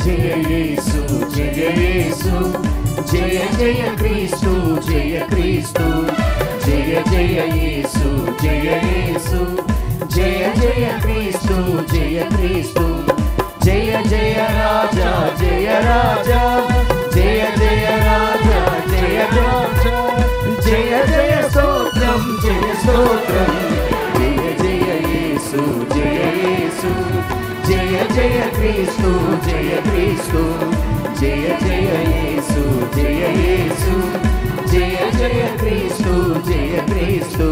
జయ యేసు జయ యేసు జయ జయ క్రీస్తు జయ క్రీస్తు జయ జయ యేసు జయ యేసు జయ జయ క్రీస్తు జయ క్రీస్తు జయ జయ రాజా జయ రాజా జయ జయ రాజా జయ రాజా జయ జయ స్తోత్రం జయ స్తోత్రం జయ జయ యేసు జయ యేసు జయ జయ క్రీస్తు జయ క్రీస్తు జయ జయ యేసు జయ యేసు జయ జయ క్రీస్తు జయ క్రీస్తు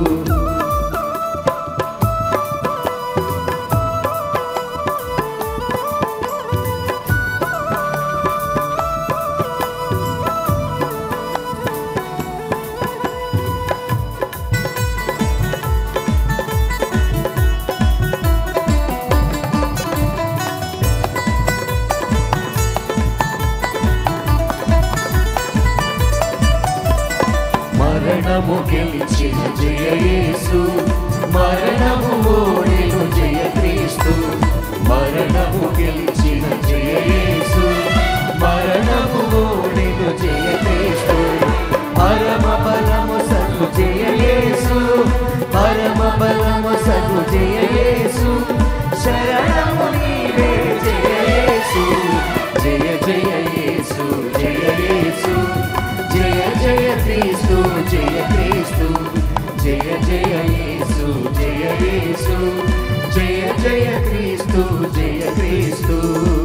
మరణము గెలిచిన జయ యేసు మరణము ఓడిను జయ క్రీస్తు మరణము గెలిచిన జయ యేసు మరణము ఓడిను జయ క్రీస్తు పరమ బలము సగు జయ యేసు పరమ బలము సగు జయ యేసు శరణము నీవే జయ యేసు జయ జయ యేసు జయ యేసు జయ జయ క్రీస్తు జయ క్రీస్తు జయ జయ యేసు జయ యేసు జయ జయ క్రీస్తు జయ క్రీస్తు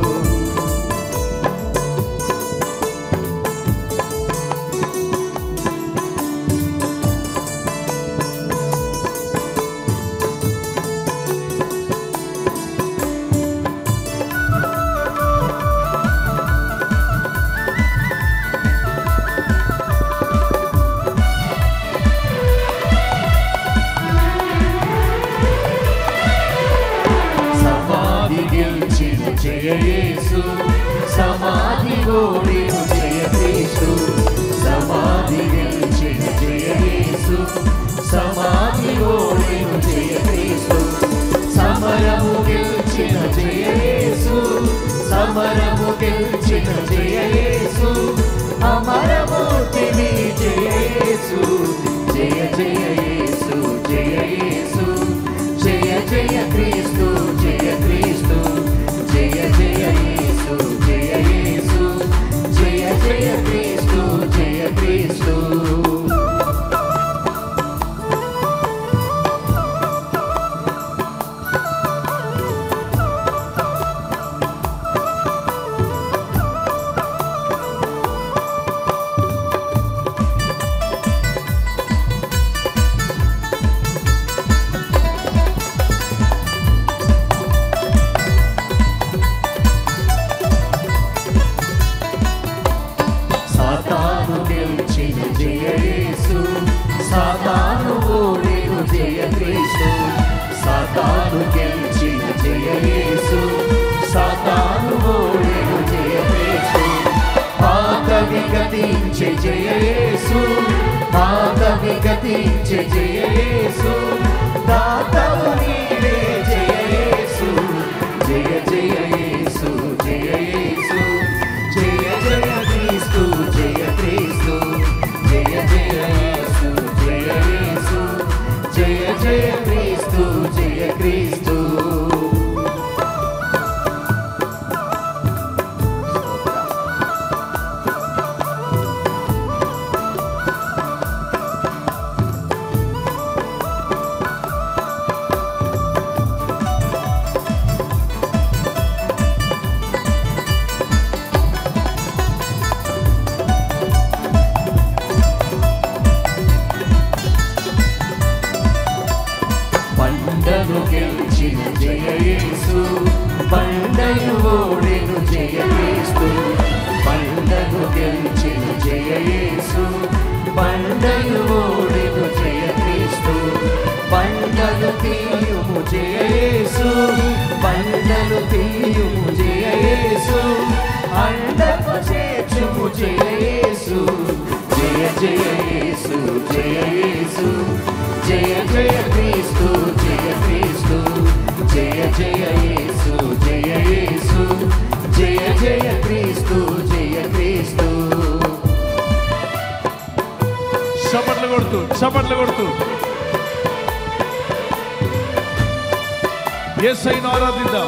సమాధి గెలిచిన జయ యేసు సమాధి ఓడిను జయ క్రీస్తు సమాధి గెలిచిన జయ యేసు సమాధి ఓడిను జయ క్రీస్తు సమరము గెలిచిన జయ యేసు సమరము గెలిచిన జయ యేసు అమరమూర్తివి జయ యేసు జయ జయ యేసు జయ యేసు జయ జయ క్రీస్తు జయ క్రీస్తు జయ జయ యేసు జయ యేసు జయ జయ క్రీస్తు జయ క్రీస్తు సాతాను గెలిచిన జయ యేసు సాతాను ఓడిను జయ క్రీస్తు సాతాను గెలిచిన జయ యేసు సాతాను ఓడిను జయ క్రీస్తు పాత విగతించే జయ యేసు పాత విగతించే జయ యేసు దాతవు నీవే జయ యేసు జయ జయ యేసు జయ యేసు జయ జయ క్రీస్తు జయ క్రీస్తు జయ జయ యేసు జయ యేసు జయ జయ క్రీస్తు జయ క్రీస్తు పండను గెలిచిన జయ యేసు పండను ఓడెను జయ క్రీస్తు పండను గెలిచిన జయ యేసు పండను ఓడెను జయ క్రీస్తు పండను తీయుము జయ యేసు పండను తీయుము జయ యేసు అండకు చేర్చుము జయ యేసు జయ జయ యేసు జయ యేసు జయ జయ క్రీస్తు జయ క్రీస్తు జయ జయ యేసు జయ యేసు జయ జయ కొడుతూ చప్పట్లు కొడుతూ ఏసైను ఆరాధిద్దాం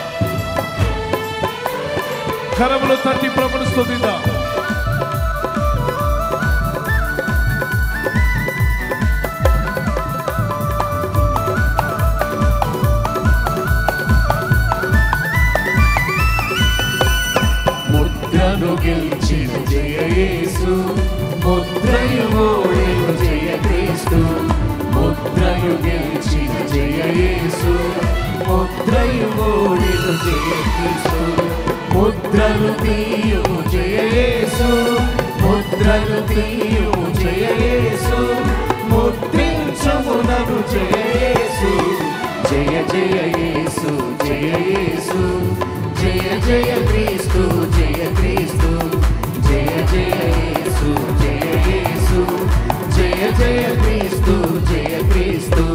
కరములు తట్టి ప్రభుని స్తుతిద్దాం ముద్రను గెలిచిన జయ యేసు ముద్రయు ఓడెను జయ క్రీస్తు ముద్రయు గెలిచిన జయ యేసు ముద్రయు ఓడెను జయ క్రీస్తు ముద్రలు తీయు జయ యేసు ముద్రలు తీయు జయ యేసు ముద్రించమునను జయ యేసు జయ జయ యేసు జయ యేసు జయ జయ క్రీస్తు జయ క్రీస్తు జయ జయ యేసు జయ యేసు జయ జయ క్రీస్తు జయ క్రీస్తు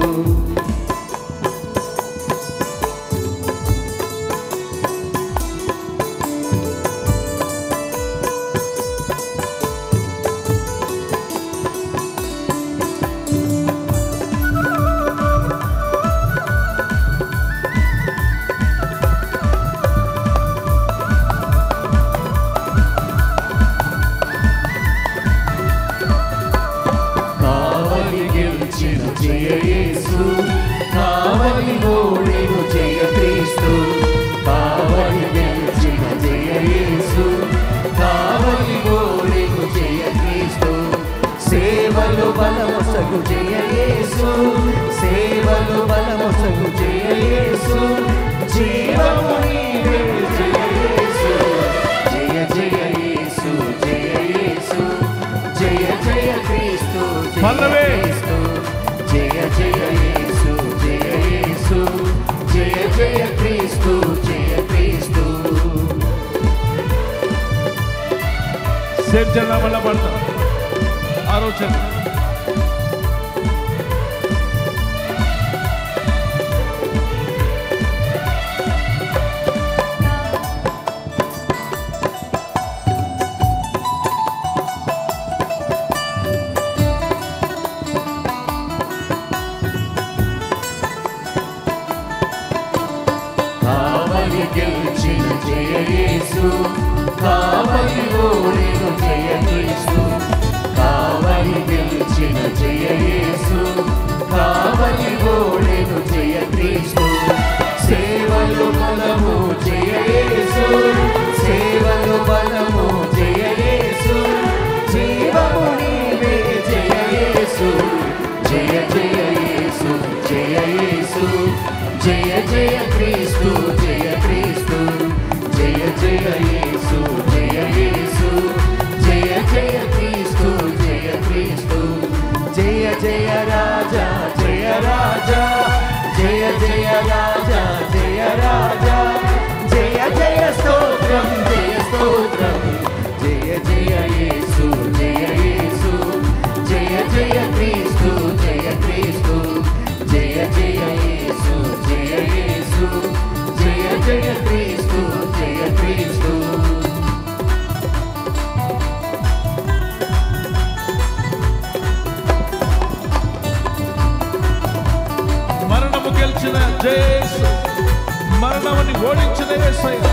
కావలి గెలిచిన జయ యేసు కావలి ఓడెను జయ క్రీస్తు కావలి గెలిచిన జయ యేసు కావలి ఓడెను జయ క్రీస్తు సేవలు బలమొసగు జయ యేసు సేవలు బలమొసగు జయ యేసు జీవము నీవే జయ యేసు జయ జయ యేసు జయ యేసు జయ జయ క్రీస్తు జయ పల్లవి. క్రీస్తు జయ జయ యేసు జయ యేసు జయ జయ క్రీస్తు జయ క్రీస్తు సేమ్ జన వల్ల పడతాం ఆలోచన కావలి గెలిచిన జయ యేసు కావలి ఓడెను జయ క్రీస్తు కావలి గెలిచిన జయ యేసు కావలి ఓడెను జయ క్రీస్తు సేవలు బలము జయ యేసు సేవలు బలము జయ యేసు జీవము నీవే జయ యేసు జయ జయ యేసు జయ యేసు జయ జయ క్రీస్తు జయ క్రీస్తు జయ జయ యేసు జయ యేసు జయ జయ క్రీస్తు జయ క్రీస్తు జయ జయ రాజా జయ రాజా జయ జయ రాజా జయ రాజా జయ జయ స్తోత్రం జయ స్తోత్రం జయ జయ యేసు జయ యేసు జయ జయ క్రీస్తు జయ క్రీస్తు జయ జయ యేసు జయ యేసు జయ జయ క్రీస్తు జయ క్రీస్తు మరణము గెలిచిన జయేసు మరణముని ఓడించిన యేసయ్య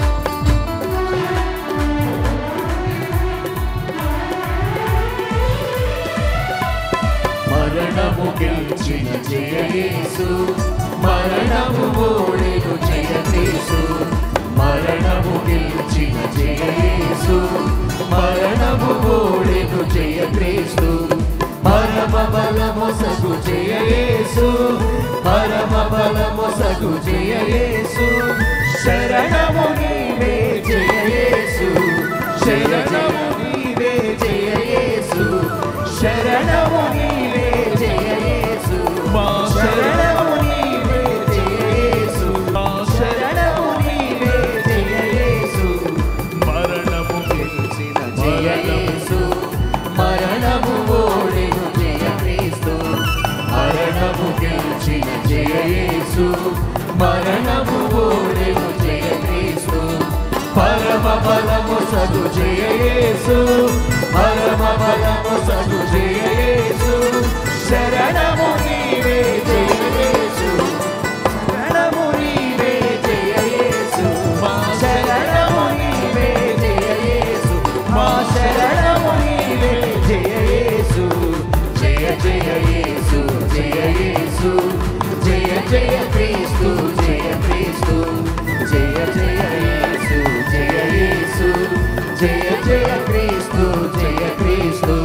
మరణము గెలిచిన జయ యేసు మరణము ఓడెను జయ క్రీస్తు మరణము గెలిచిన జయ యేసు మరణము ఓడెను జయ క్రీస్తు పరమ బలమొసగు జయ యేసు పరమ బలమొసగు జయ యేసు శరణము నీవే జయ యేసు శరణము నీవే జయ యేసు శరణము నీవే జయ యేసు మా శరణము నీవే జయ యేసు మా శరణము నీవే జయ యేసు మరణము గెలిచిన జయ యేసు మరణము ఓడెను జయ క్రీస్తు మరణము గెలిచిన జయ యేసు మరణము ఓడెను జయ క్రీస్తు పరమ పరమ బలము సదు జయేసు పరమ బలము సదు జయేసు శరణము నీవే జయేసు శరణము నీవే జయేసు మా శరణము నీవే జయేసు మా శరణము నీవే జయేసు జయ జయ యేసు జయ యేసు జయ జయ క్రీస్తు జయ క్రీస్తు జయ జయ యేసు జయ యేసు జయ జయ క్రీస్తు జయ క్రీస్తు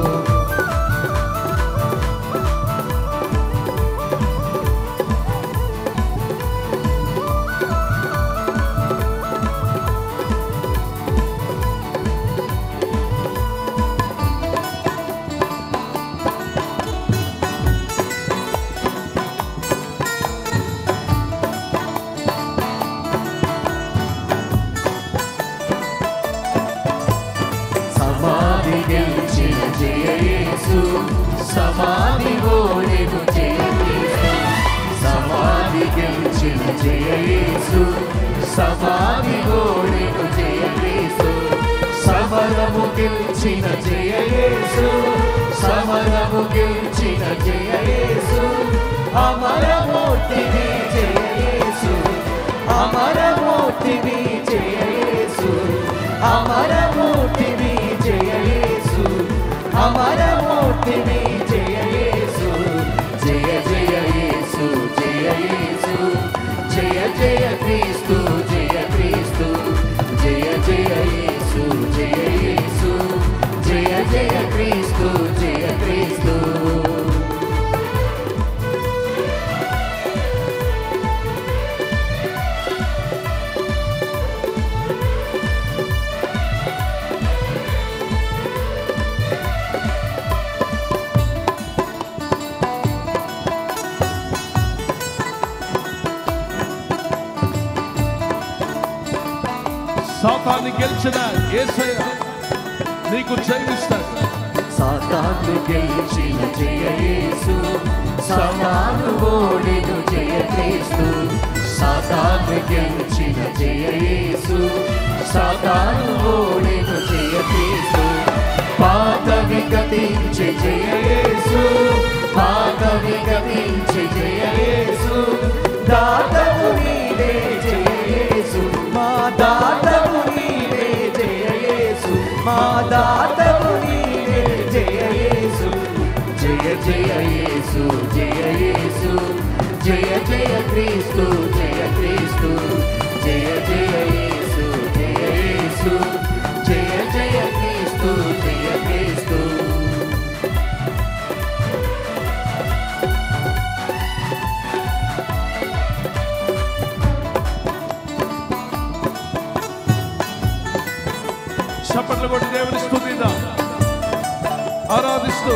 సమాధి గెలిచిన జయ యేసు సమాధి ఓడెను జయ క్రీస్తు సమాధి గెలిచిన జయ యేసు సమాధి ఓడెను జయ క్రీస్తు సమరము గెలిచిన జయ యేసు సమరము గెలిచిన జయ యేసు అమరమూర్తిని జయ యేసు అమరమూర్తిని జయ యేసు అమరమూర్తిని జయ యేసు అమరమూర్తిని జయ యేసు జయ జయ యేసు జయ యేసు జయ జయ క్రీస్తు జయ క్రీస్తు జయ జయ యేసు జయ యేసు జయ జయ క్రీస్తు జయ క్రీస్తు సాతాన్ని గెలిచిన ఏసయ్య నీకు జయమిస్తాడు సాతాను గెలిచిన జయ యేసు సమాను ఓడిను జయ క్రీస్తు సాతాను గెలిచిన జయ యేసు సాతాను ఓడిను జయ క్రీస్తు పాత విగతించి జయ యేసు పాత విగతించి జయ యేసు దాతవు నీవే జయ యేసు మా దాతవు నీవే జయ యేసు మా దాతవు నీవే జయ యేసు జయ జయ యేసు జయ యేసు జయ జయ క్రీస్తు జయ క్రీస్తు జయ జయ యేసు జయ యేసు జయ జయ క్రీస్తు జయ క్రీస్తు చప్పట్లు కొట్టి దేవుని స్తుతిద్దాం ఆరాధిస్తూ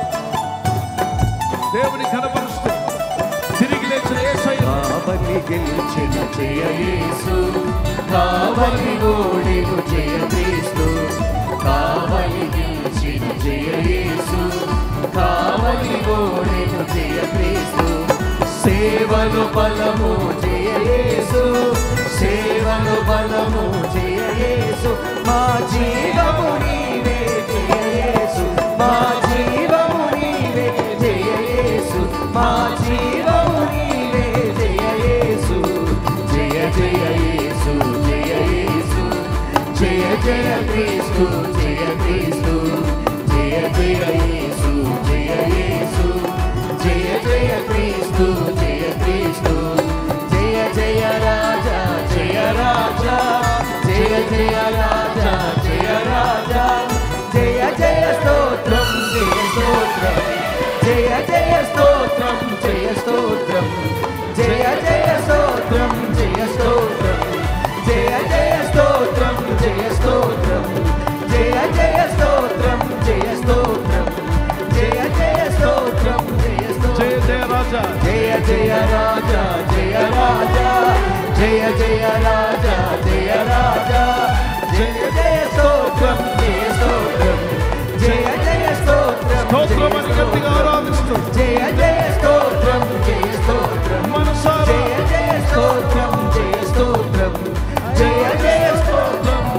దేవుని కనపరుస్తూ తిరిగి లేచిన ఏసయ్య కావలి గెలిచిన జయ యేసు కావలి ఓడిను జయ క్రీస్తు కావలి గెలిచిన జయ యేసు కావలి ఓడిను జయ క్రీస్తు సేవలు బలము జయ యేసు సేవలు బలము జయ యేసు మా జీవము నీవే జయ యేసు మా జీవము నీవే జయ యేసు మా జీవము నీవే జయ యేసు జయ జయ యేసు జయ యేసు జయ జయ క్రీస్తు జయ క్రీస్తు జయ జయ యేసు జయ యేసు జయ జయ క్రీస్తు జయ క్రీస్తు జయ జయ రాజా జయ రాజా జయ జయ రాజా జయ రాజా జయ జయ స్తోత్రం జయ స్తోత్రం జయ జయ స్తోత్రం జయ స్తోత్రం జయ జయ స్తోత్రం జయ స్తోత్రం జయ జయ స్తోత్రం జయ స్తోత్రం జయ జయ స్తోత్రం జయ స్తోత్రం జయ జయ స్తోత్రం జయ స్తోత్రం జయ జయ రాజా జయ జయ రాజా జయ రాజా జయ జయ రాజా జయ రాజా జయ జయ స్తోత్రం జయ స్తోత్రం జయ జయ స్తోత్రం స్తోత్రం అని గట్టిగా ఆరాధిస్తూ జయ జయ స్తోత్రం జయ స్తోత్రం మనసారా జయ జయ స్తోత్రం జయ స్తోత్రం జయ జయ స్తోత్రం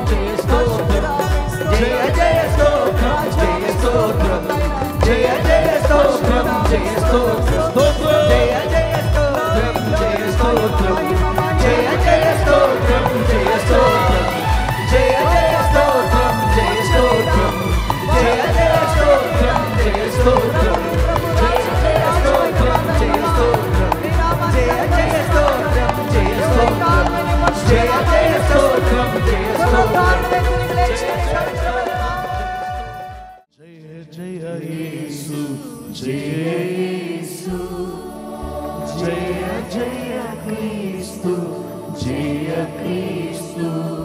జయ జయ క్రీస్తు జయ క్రీస్తు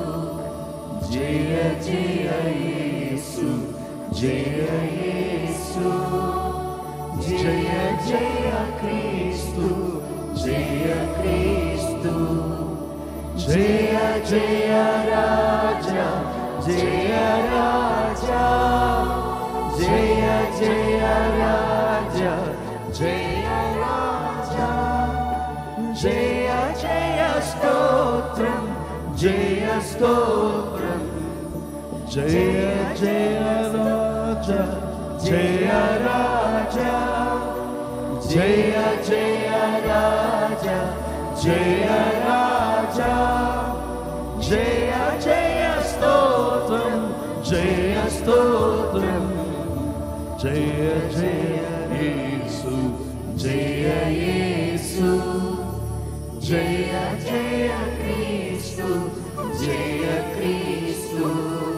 జయ జయ యేసు జయ యేసు జయ జయ క్రీస్తు జయ క్రీస్తు జయ జయ రాజా జయ రాజా జయ జయ రాజా జయ రాజా జయ జయ స్తోత్రం జయ స్తోత్రం జయ జయ రాజా జయ రాజా జయ జయ రాజా జయ రాజా జయ జయ స్తోత్రం జయ స్తోత్రం జయ జయ యేసు జయ యేసు జయ జయ క్రీస్తు జయ క్రీస్తు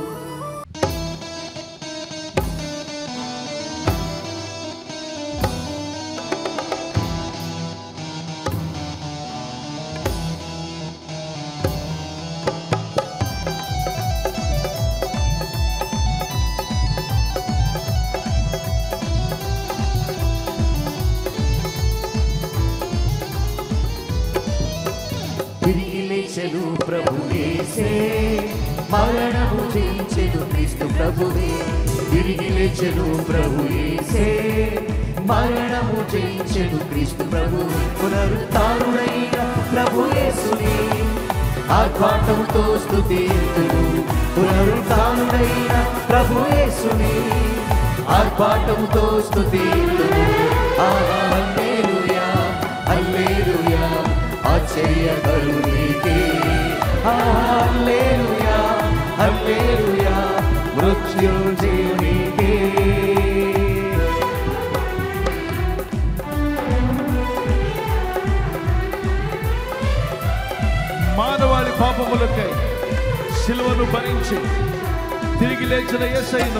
తిరిగి లేచెను ప్రభువేసే మరణము జయించెను క్రీస్తు ప్రభువే తిరిగి లేచెను ప్రభువేసే మరణము జయించెను క్రీస్తు ప్రభు పునరుత్డైన ప్రభుయేసుని ఆర్భాటంతో స్తుతింతును పునరుత్డైన ప్రభుయేసుని ఆర్భాటంతో స్తుతింతును ఆహా హల్లెలూయా హల్లెలూయా ఆశ్చర్యకరునికే హల్లెలూయా హల్లెలూయా మృత్యుంజయునికే మానవాళి పాపములకై శిలువను భరించి తిరిగి లేచిన యేసయ్యను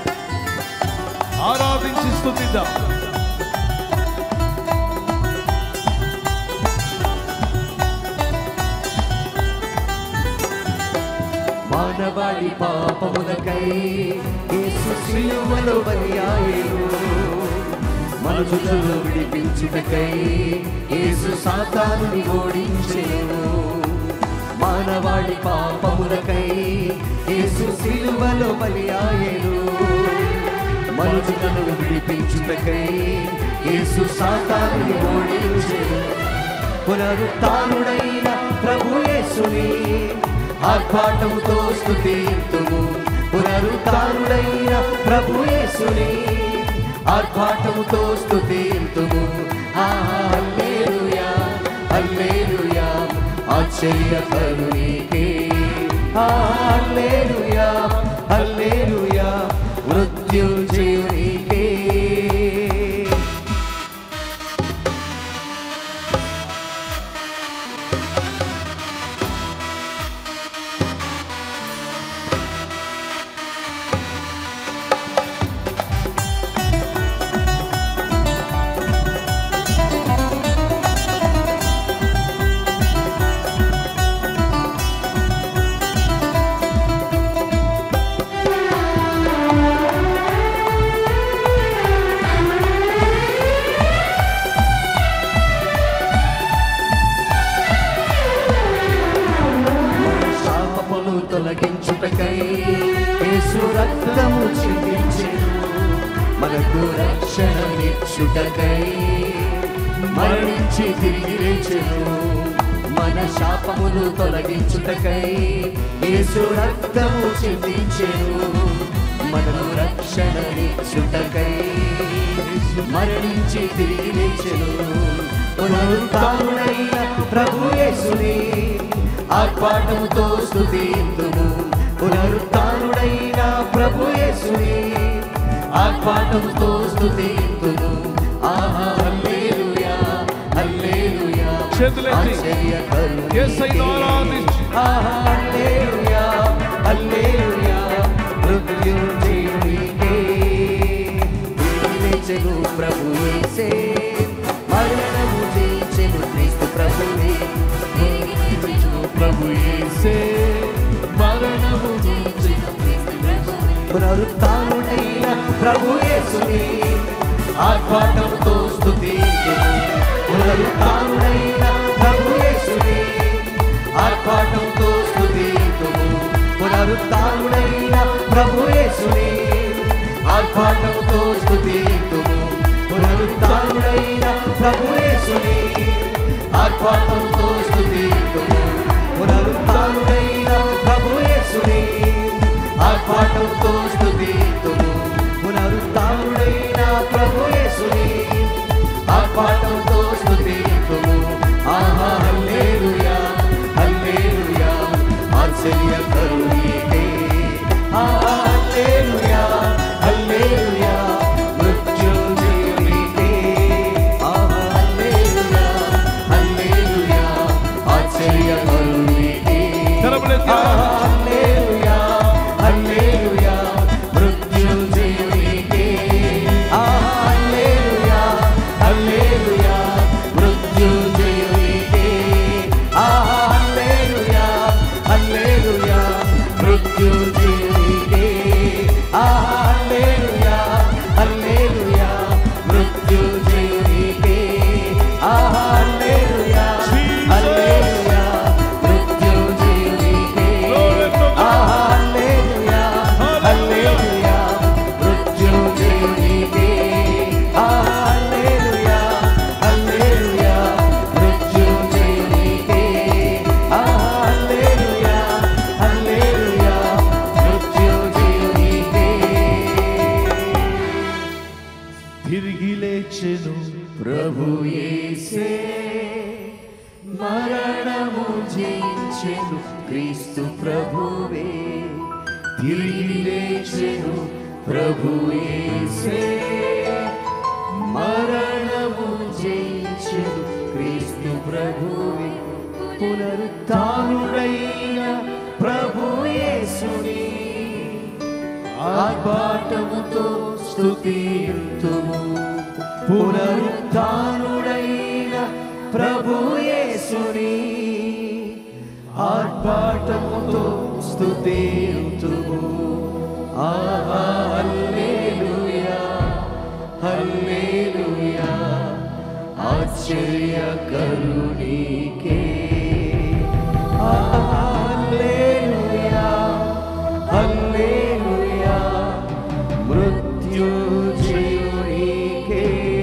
ఆరాధించి స్తుతిద్దాం మానవాళి పాపములకై యేసు సిలువలో బలియాయెను మనుషులను విడిపించుటకై యేసు సాతానుని ఓడించెను మానవాళి పాపములకై యేసు సిలువలో బలియాయెను మనుషులను విడిపించుటకై యేసు సాతానుని ఓడించెను పునరుత్డైన ప్రభు యేసుని ఆర్భాటముతో స్తుతింతుము పునరుత్డైన ప్రభు యేసుని ఆర్భాటముతో స్తుతింతుము ఆ హల్లెలూయా హల్లెలూయా ఆశ్చర్యకరునికే ఆ హల్లెలూయా హల్లెలూయా మృత్యుంజయునికే శాపమును తొలగించుటకై యేసు రక్తము చిందించెను మనకు రక్షణనిచ్చుటకై మరణించి తిరిగి లేచెను మన శాపమును తొలగించుటకై యేసు రక్తము చిందించెను మనకు రక్షణనిచ్చుటకై మరణించి తిరిగి లేచెను పునరుత్డైన ప్రభు యేసుని ఆర్పాటముతో స్తుతింతుము పునరుత్డైన ప్రభు యేసుని ఆర్పాటముతో స్తుతింతుము ఆహా హల్లెలూయా హల్లెలూయా చేతులెత్తి ఆశ్చర్యకరునికే. యేసయ్యను ఆరాధించు. ఆహా హల్లెలూయా హల్లెలూయా మృత్యుంజయునికే నిలిచెను ప్రభు యేసే మరణము జయించెను పునరుత్థానుడైన ప్రభు యేసుని ఆర్భాటంతో స్తుతింతుము పునరుత్థానుడైన ప్రభు యేసుని ఆర్భాటంతో స్తుతింతుము పునరుత్థానుడైన ప్రభు యేసుని ఆర్భాటంతో స్తుతింతుము పునరుత్థానుడైన ప్రభు యేసుని ఆర్భాటంతో స్తుతింతుము పునరుత్థానుడైన ప్రభు యేసుని ఆర్భాటంతో స్తుతింతుము పునరుత్థానుడైన ప్రభు యేసుని ఆర్భాటంతో స్తుతింతుము ఆహా హల్లెలూయా హల్లెలూయా ఆశ్చర్యకరుణీకే ఆహా హల్లెలూయా హల్లెలూయా మృత్యుంజయునికే ఆహా హల్లెలూయా హల్లెలూయా ఆశ్చర్యకరుణీకే కరములెత్తి ఆహా హల్లెలూయా హల్లెలూయా మృత్యుంజయునికే ఆహా హల్లెలూయా హల్లెలూయా మృత్యుంజయునికే ఆహా హల్లెలూయా హల్లెలూయా మృత్యుంజయునికే ఆహా హల్లెలూయా హల్లెలూయా మృత్యుంజయునికే ఆహా హల్లెలూయా హల్లెలూయా మృత్యుంజయునికే ఆహా హల్లెలూయా హల్లెలూయా మృత్యుంజయునికే ఆహా హల్లెలూయా హల్లెలూయా మృత్యుంజయునికే ఆహా హల్లెలూయా హల్లెలూయా మృత్యుంజయునికే తిరిగి లేచెను ప్రభు యేసే మరణము జయించెను క్రీస్తు ప్రభువే తిరిగి లేచెను ప్రభు యేసే మరణము జయించెను క్రీస్తు ప్రభువే పునరుత్థానుడైన ప్రభు యేసుని ఆర్భాటముతో స్తుతింతుము పునరుత్థానుడైన ప్రభు యేసుని ఆర్భాటముతో స్తుతింతుము ఆహా హల్లెలూయా హల్లెలూయా ఆశ్చర్యకరుణీకే ఆహా హల్లెలూయా హల్లెలూయా మృత్యుంజయునికే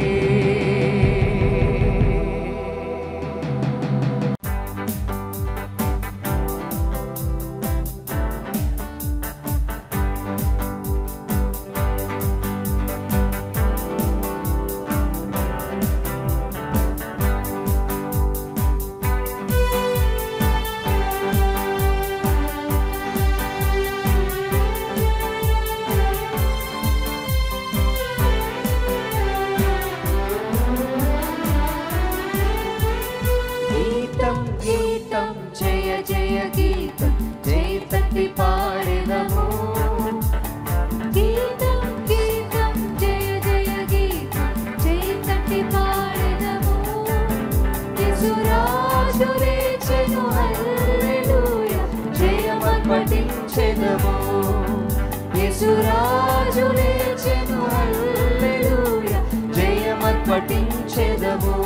గీతం గీతం జయ జయ గీతం జయ తట్టి పాడెదము గీతం గీతం జయ జయ గీతం జయ తట్టి పాడెదము యేసురాజు లేచెను హల్లెలూయా జయమర్పటించెదము యేసురాజు లేచెను హల్లెలూయా జయమర్పటించెదము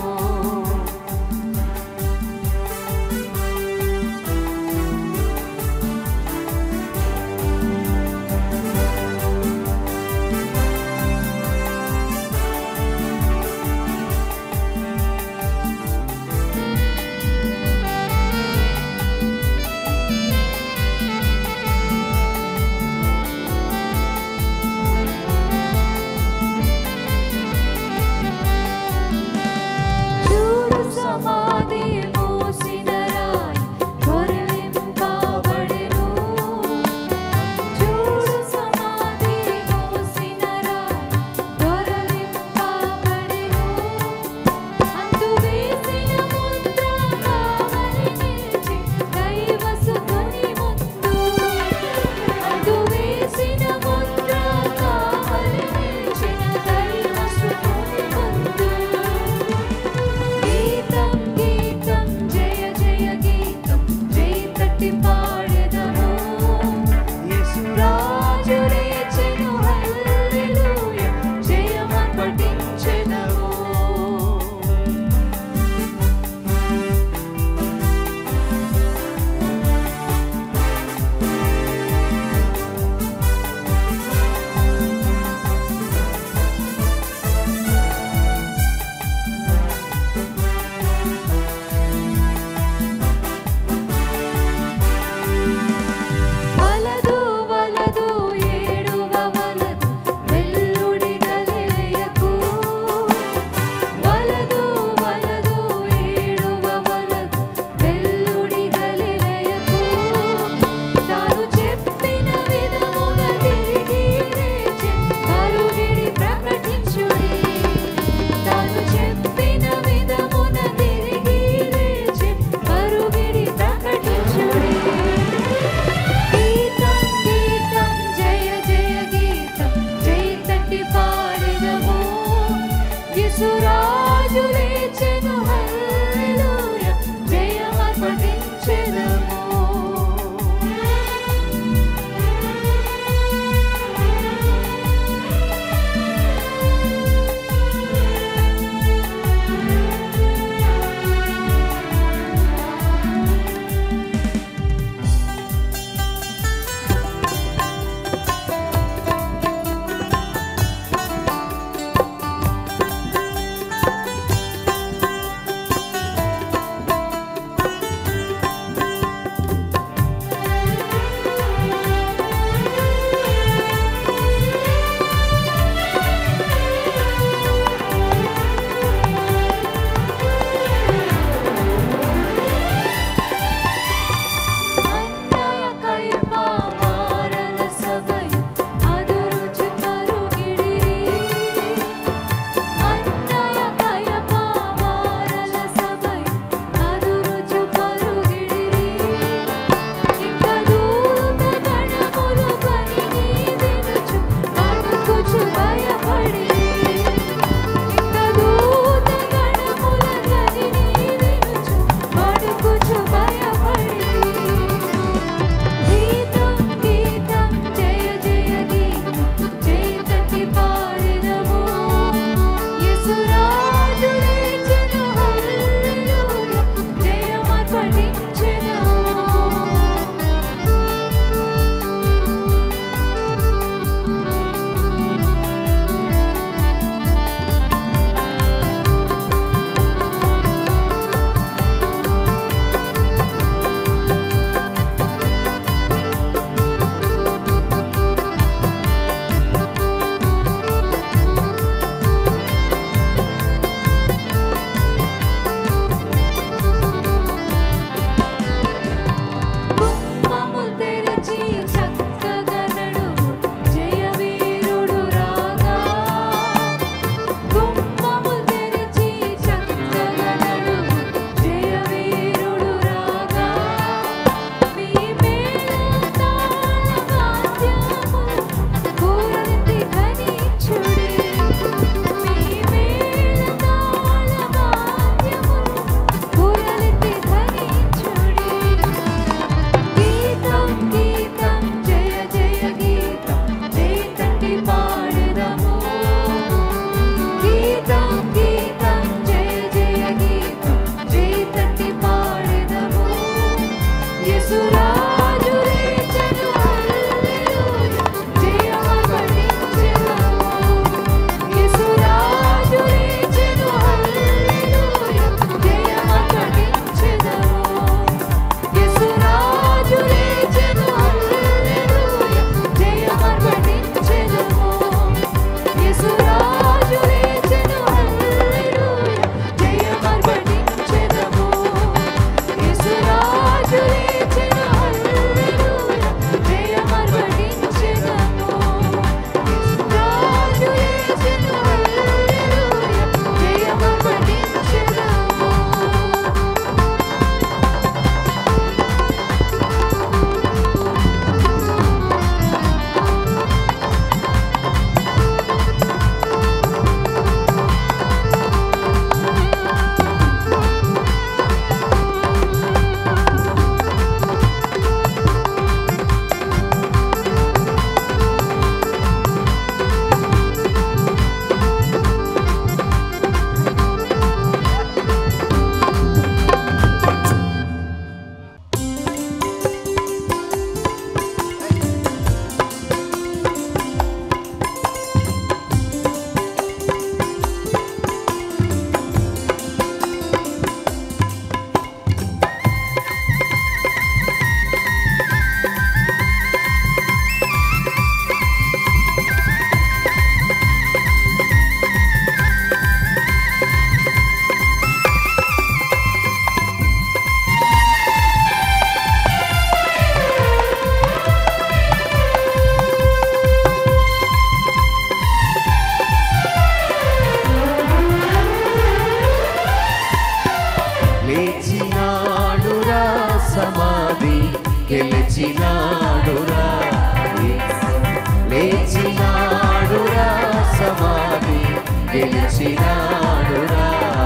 లేచినాడురా సమాధి గెలిచినాడురా యేసు లేచినాడురా సమాధి గెలిచినాడురా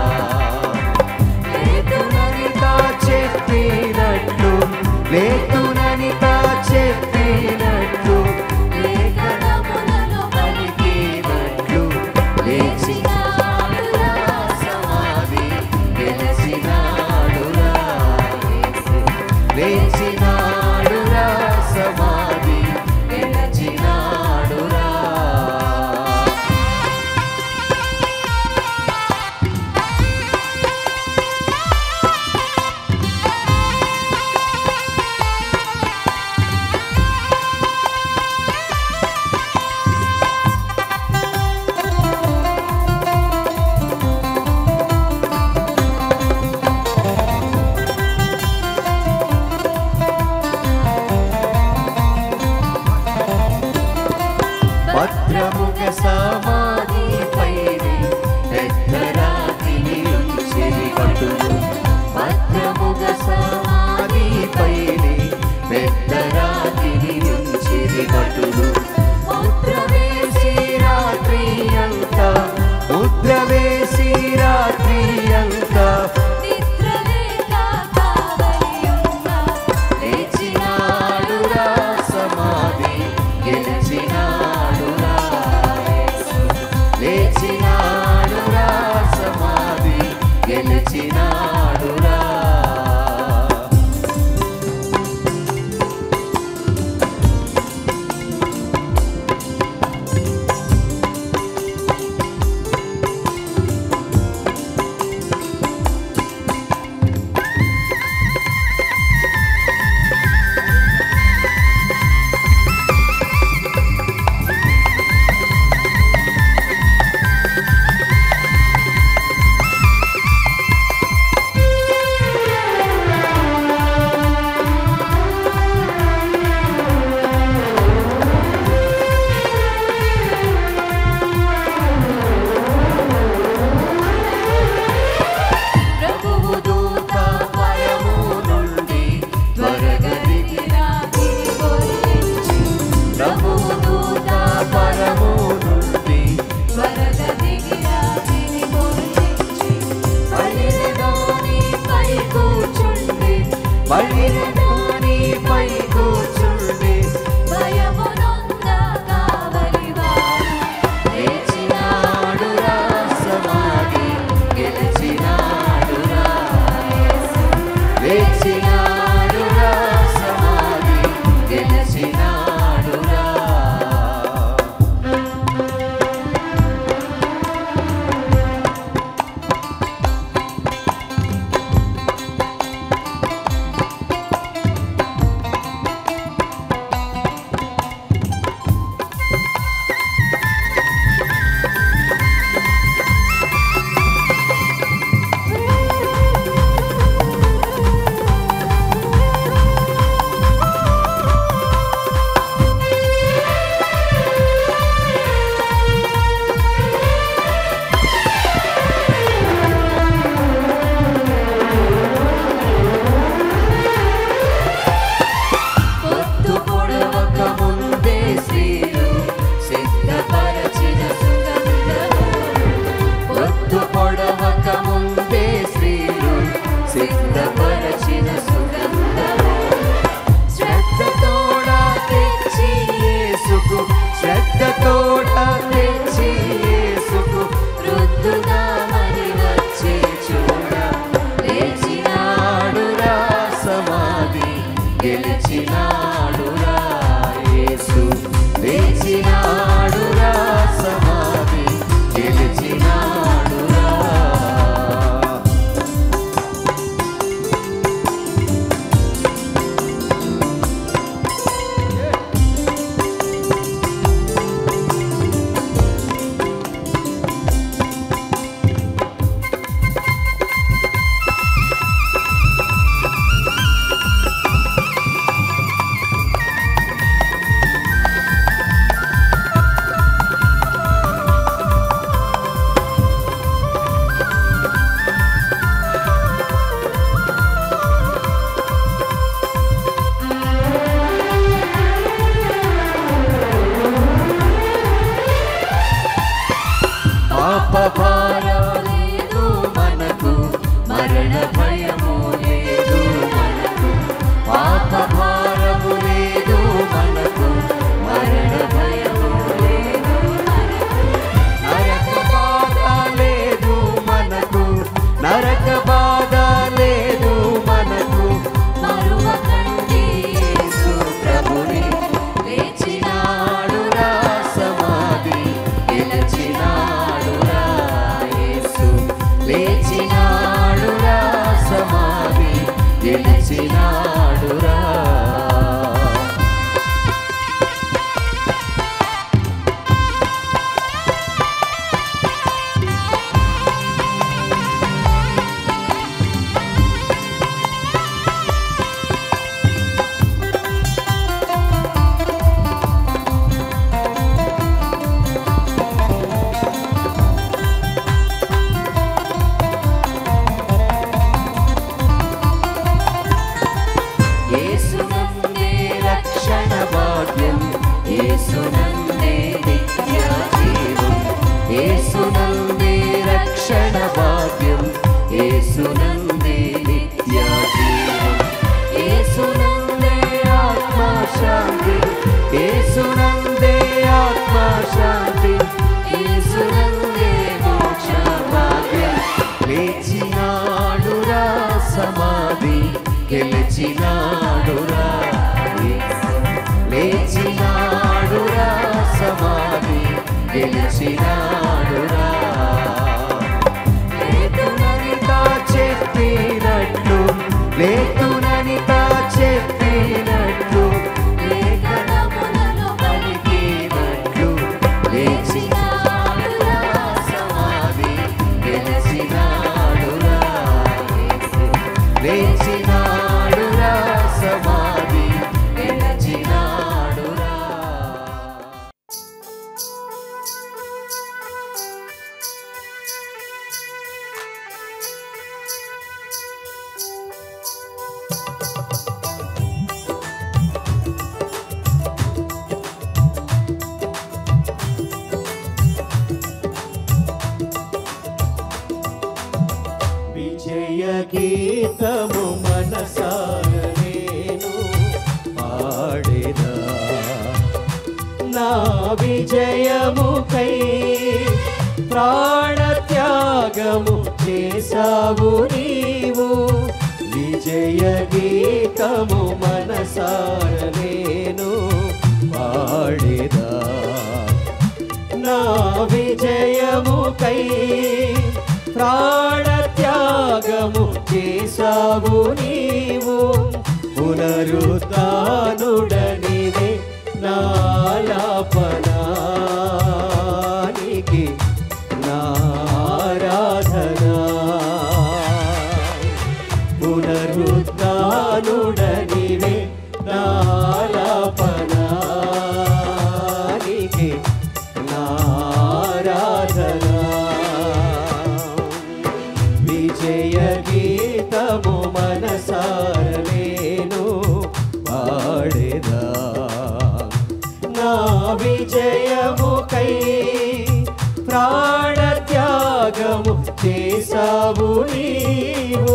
లేతుననితా చెప్పినట్లు లేతుననితా చెప్పినట్లు లేఖనములలో పలికినట్లు లేచినాడురా సమాధి గెలిచినాడురా యేసు లేచినాడురా సమాధి గెలిచినాడురా భద్రముగ సమాధి పైనే పెద్ద రాతిని ఉంచిరి భటులు భద్రముగ సమాధి పైనే పెద్ద రాతిని ఉంచిరి భటులు ముద్ర వేసి రాత్రి అంతా ముద్ర వేసి రాత్రి అంతా నిద్రలేక కావలియున్న లేచినాడురా సమాధి గెలిచినాడురా యేసు. లేచినాడురా సమాధి గెలిచినాడురా ప్రభువు దూత పరము నుండి త్వరగా దిగిరా కొరించి ప్రభువు దూత పరము నుండి త్వరగా దిగిరా తిని కొరించి బలిరలోని పై కూర్చుండి బలిరలోని పై కూర్చుండి భయమునొంద కావలివాడు లేచినాడురా సమాధి గెలిచినాడురా యేసు. లేచినాడురా సమాధి గెలిచినాడురా భయము లేదు మనకు పాప భారము లేదు మనకు మరణ భయము లేదు నరక బాధ లేదు మనకు నరక బాధ లేదు మనకు మరువకండి యేసు ప్రభుని లేచినాడురా సమాధి గెలిచినాడురా యేసు లేచినాడురా సమాధి గెలిచినాడురా యేసునందే రక్షణ భాగ్యం యేసునందే నిత్య జీవం యేసునందే రక్షణ భాగ్యం యేసునందే నిత్య జీవం యేసునందే ఆత్మ శాంతి యేసునందే ఆత్మ శాంతి యేసునందే మోక్ష భాగ్యం లేచినాడురా సమాధి గెలిచినాడురా యేసు. లేచినాడురా సమాధి గెలిచినాడురా లేతుననితా చెప్పినట్లు లేతుననితా చెప్పినట్లు లేఖనములలో పలికినట్లు లేచినాడురా సమాధి గెలిచినాడురా యేసు. లేచినాడురా సమాధి గెలిచినాడురా విజయ గీతము మనసార నేను పాడేదా నా విజయముకై ప్రాణత్యాగము చేసావు నీవు విజయ గీతము మనసార నేను పాడేదా నా విజయముకై ప్రాణత్యాగము చేసావు నీవు పునరుత్నుడనిదే నాలాపనానికి నారాధనా పునరుత్నుడనివే నాలాపనానికి నారాధనా విజయ గీతము మనసార నేను పాడేదా నా విజయముకై ప్రాణత్యాగము చేసావు నీవు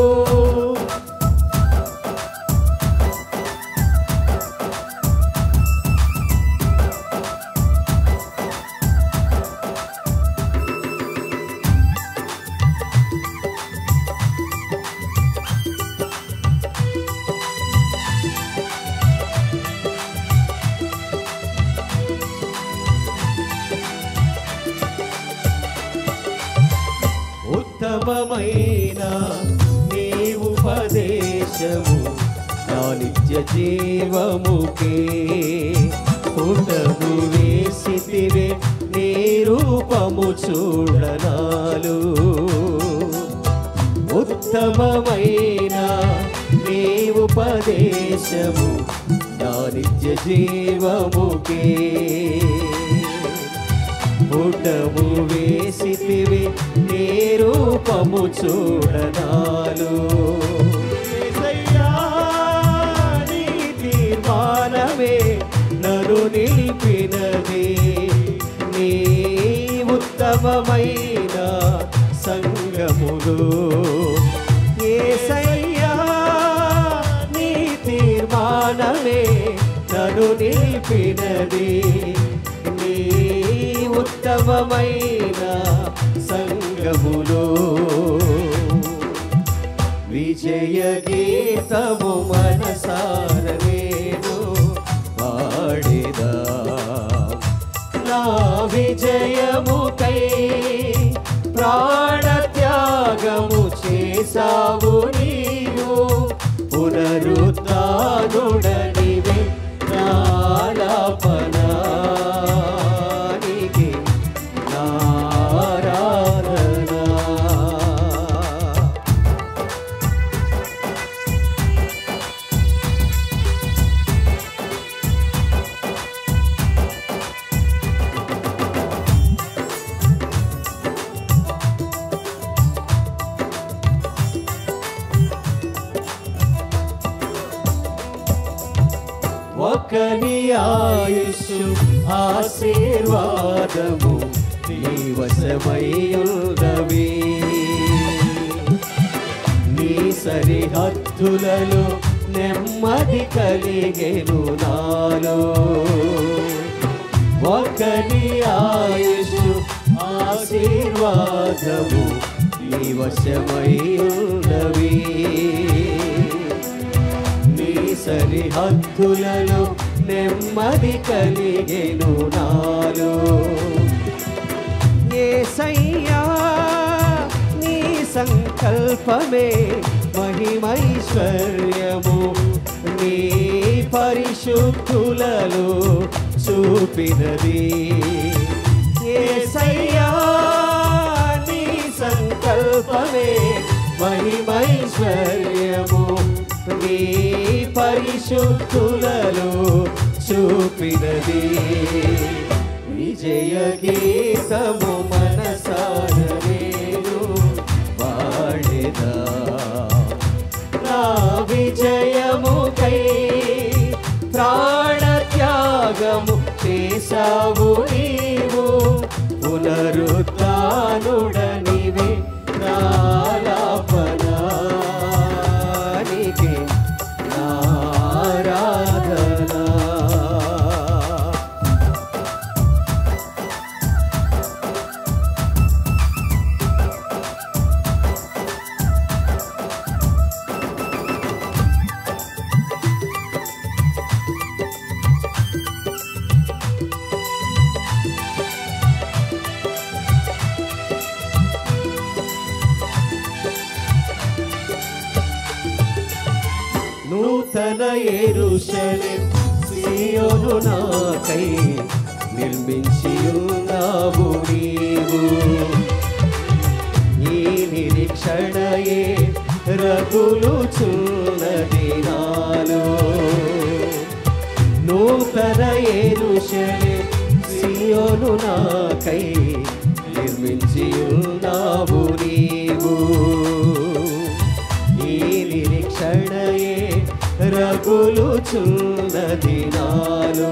ఉత్తమమైన నీ ఉపదేశము నా నిత్య జీవముకే పుటము వేసితివే నీ రూపము చూడనాలు ఉత్తమమైన నీ ఉపదేశము నా నిత్య జీవముకే పుటము వేసితివి నీ రూపము చూడనాలు యేసయ్యా, నీ తీర్మానమే నన్ను నిలిపినది నీ ఉత్తమమైన సంగములు ఏసయ్యా నన్ను నిలిపినది నీ ఉత్తమమైన సంగములో విజయ గీతము మనసార నేను పాడిదా నా విజయముకై ప్రాణత్యాగము చేసావు నీవు పునరుద్ధానుడనివే నాలాపనానికి నారాధనా ఒకని ఆయుషు ఆశీర్వాదము నీ వశమయ్యున్నవి నీ సరిహద్దులలో నెమ్మది కలిగెను నాలో ఒకని ఆయుషు ఆశీర్వాదము నీ వశమయ్యున్నవి నీ సరిహద్దులలో నెమ్మది కలిగెను నాలో ఏసయ్యా నీ సంకల్పమే మహిమైశ్వర్యము నీ పరిశుద్ధులలో చూపినది ఏసయ్యా నీ సంకల్పమే మహిమైశ్వర్యము నీ పరిశుద్ధులలో చూపినది విజయ గీతము మనసార నేను వాడేదా నా విజయముకై ప్రాణత్యాగము చేసావు నీవు పునరుద్ధానుడనివే నాలాపనానికి నారాధనా నూతన ఎరుషలేం సియోను నాకై నిర్మించి ఉన్నావు నీవు ఈ నిరీక్షణయే రగులు చున్నది నాలో నూతన ఎరుషలేం సియోను నాకై నిర్మించి ఉన్నావు నీవు ఈ నిరీక్షణయే రగులు చున్నది నాలో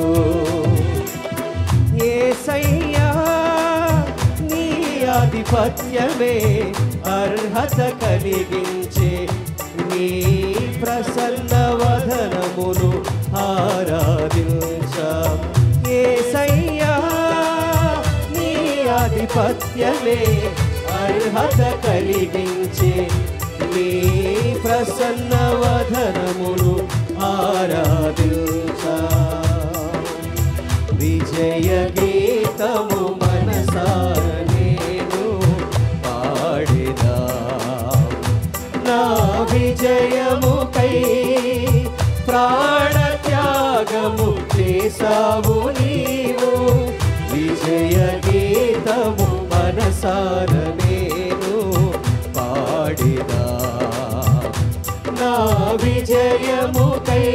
ఏసయ్యా నీ ఆధిపత్యమే అర్హత కలిగించే నీ ప్రసన్న వదనమును ఆరాధించ ఏసయ్యా నీ ఆధిపత్యమే అర్హత కలిగించే నీ ప్రసన్న వదనమును ఆరాధించ విజయ గీతము మనసార నేను పాడిదా నా విజయముకై ప్రాణత్యాగము చేసావు నీవు విజయ గీతము మనసార నేను పాడిదా నా విజయముకై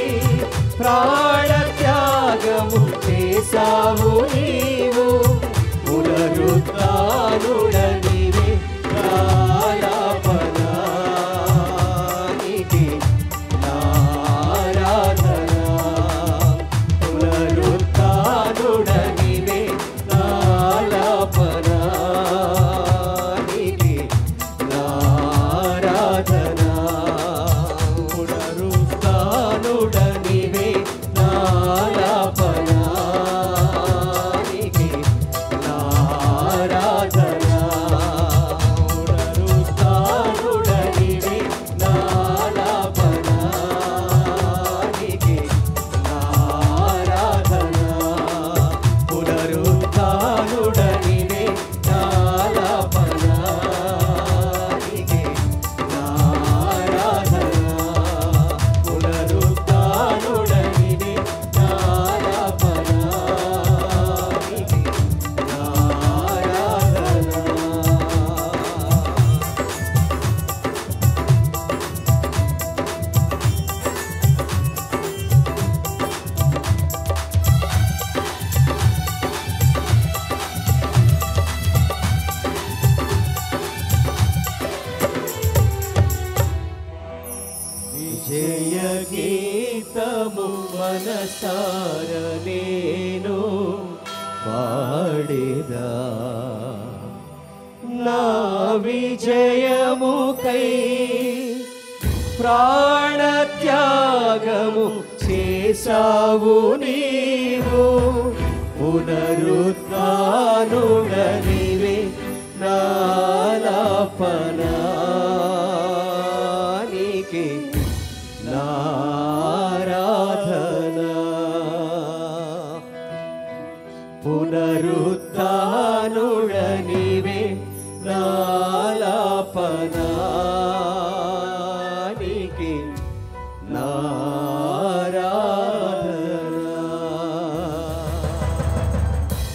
ప్రాణత్యాగము చేసావు నీవు పునరుద్ధానుడనివే ప్రాణపనానికి నారాధనా పునరుద్ధానుడనివే నాలాపనానికి నారాధనా పునరుద్ధానుడనివే నాలాపనానికి జయ గీతము మనసార నేను పాడేదా నా విజయముకై ప్రాణత్యాగము చేసావు నీవు పునరుద్ధానుడనివే నాలాపనానికి నారాధనా పునరుద్ధానుడనివే నాలాపనానికి నారాధనా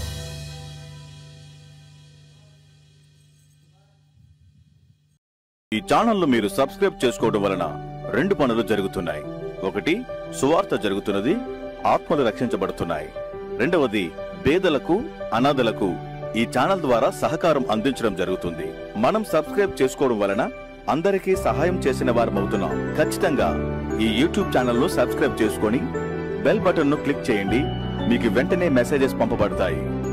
ఈ ఛానల్ను మీరు సబ్స్క్రైబ్ చేసుకోవడం వలన రెండు పనులు జరుగుతున్నాయి ఒకటి సువార్త జరుగుతున్నది ఆత్మలు రక్షించబడుతున్నాయి రెండవది పేదలకు అనాథలకు ఈ ఛానల్ ద్వారా సహకారం అందించడం జరుగుతుంది మనం సబ్స్క్రైబ్ చేసుకోవడం వలన అందరికీ సహాయం చేసిన వారమవుతున్నాం ఖచ్చితంగా ఈ యూట్యూబ్ ఛానల్ను సబ్స్క్రైబ్ చేసుకొని బెల్ బటన్ను క్లిక్ చేయండి మీకు వెంటనే మెసేజెస్ పంపబడతాయి